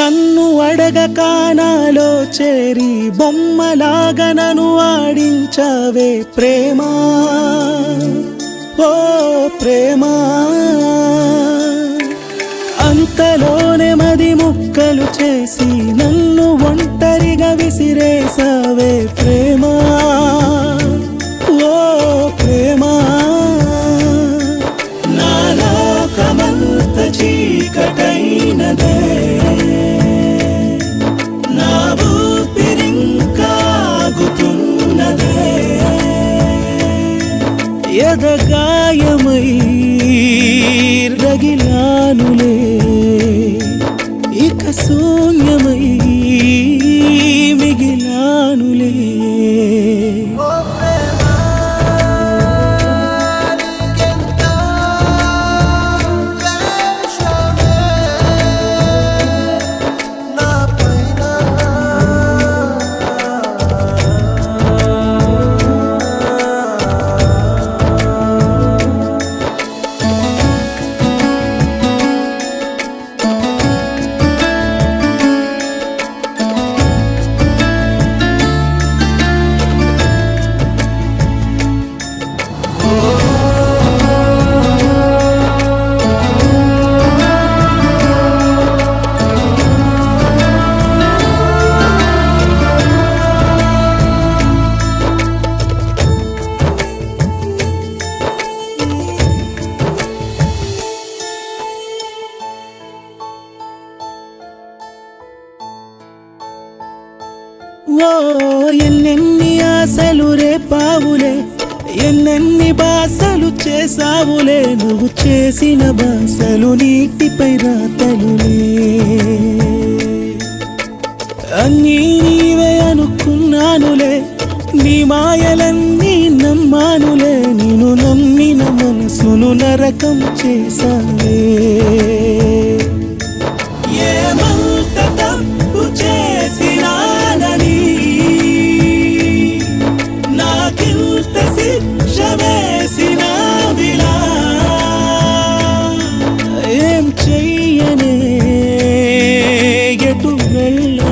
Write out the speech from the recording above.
నన్ను అడగక నాలో చేరి బొమ్మలాగా నన్ను ఆడించవే ప్రేమ ఓ ప్రేమ అంతలోనే మది ముక్కలు చేసి నన్ను ఒంటరిగా విసిరేసావే ప్రేమ ఓ ప్రేమ నా లోకమంత చీకటైనదే నా ఊపిరింకాగుతున్నదే ఎదగాయమై రగిలానులే ఇక శూన్యమై మిగిలానులే ఓ ప్రేమ నీకెంత ద్వేషమే నా పైన ఓ ఎన్నెన్ని ఆశలు రేపావులే ఎన్నెన్ని బాసలు చేసావులే నువ్వు చేసిన బాసలు నీటిపై రాతలులే అన్నీ నీవే అనుకున్నానులే నీ మాయలన్నీ నమ్మానులే నేను నమ్మిన మనసును నరకం చేశానులే ఏమంత తప్పు చేసినానని నాకింత శిక్ష వేసినావిలా ఏం చెయ్యనే ఎటు వెళ్ళ